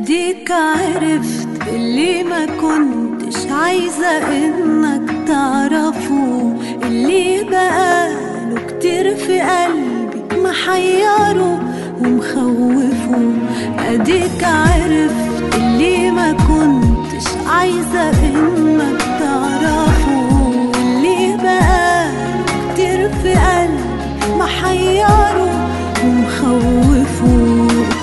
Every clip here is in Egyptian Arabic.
اديك عرفت اللي ما كنتش عايزة انك تعرفه اللي بقاله كتير في قلبي محيره ومخوفه اديك عرفت اللي ما كنتش عايزة انك تعرفه اللي بقاله كتير في قلبي محيره ومخوفه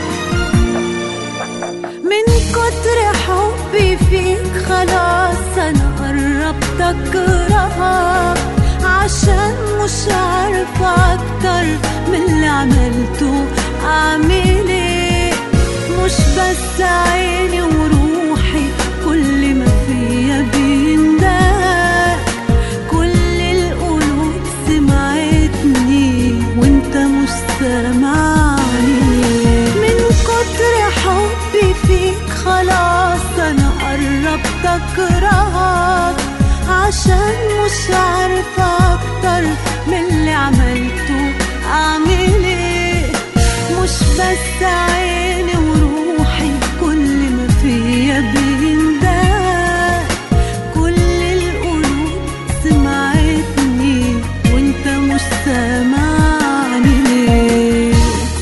من كتر حبي فيك خلاص انا قربت اكرهك عشان مش عارفة اكتر من اللي عملته اعمل ايه مش بس عيني وروحي كل ما فيا بيندهك كل القلوب سمعتني وانت مش سامعني من كتر حبي فيك خلاص انا قربت اكرهك عشان مش عارفة اكتر من اللي عملته اعمل ايه مش بس عيني وروحي كل ما فيا بيندهك كل القلوب سمعتني وانت مش سامعني ليه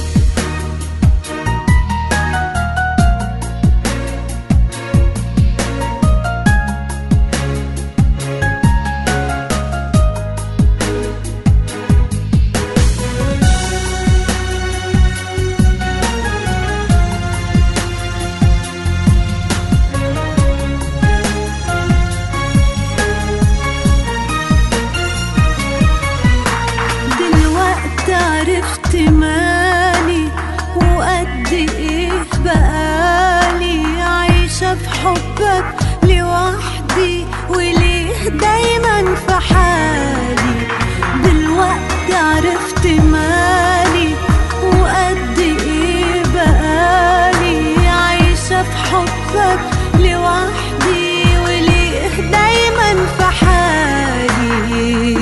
دلوقتي عرفت مالي وقد ايه بقالي عايشة في حبك لوحدي وليه دايما في حالي دلوقتي عرفت مالي وقد ايه بقالي عايشة في حبك لوحدي وليه دايما في حالي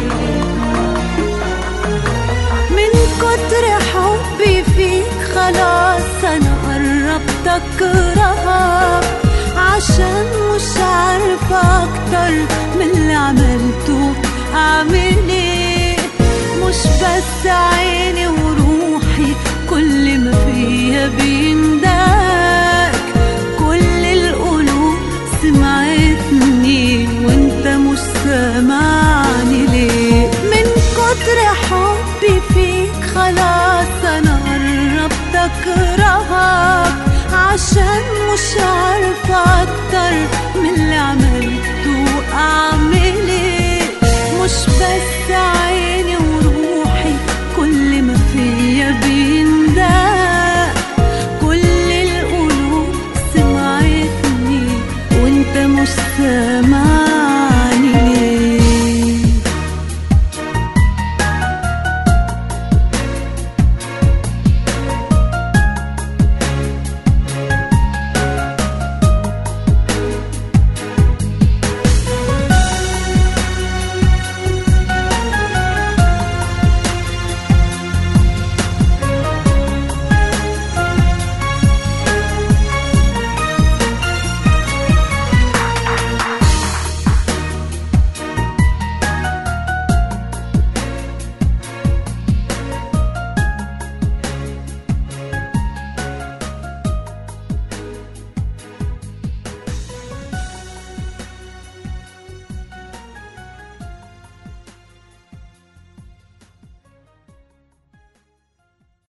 من كتر حبي فيك خلاص انا قربت اكرهك عشان مش عارفة اكتر من اللي عملته اعمل ايه مش بس عيني وروحي كل ما فيا بيندك كل القلوب سمعتني وانت مش سامعني ليه من كتر حبي فيك خلاص انا قربت اكرهك عشان مش عارفة اكتر من اللي عملته اعمل ايه مش بس عيني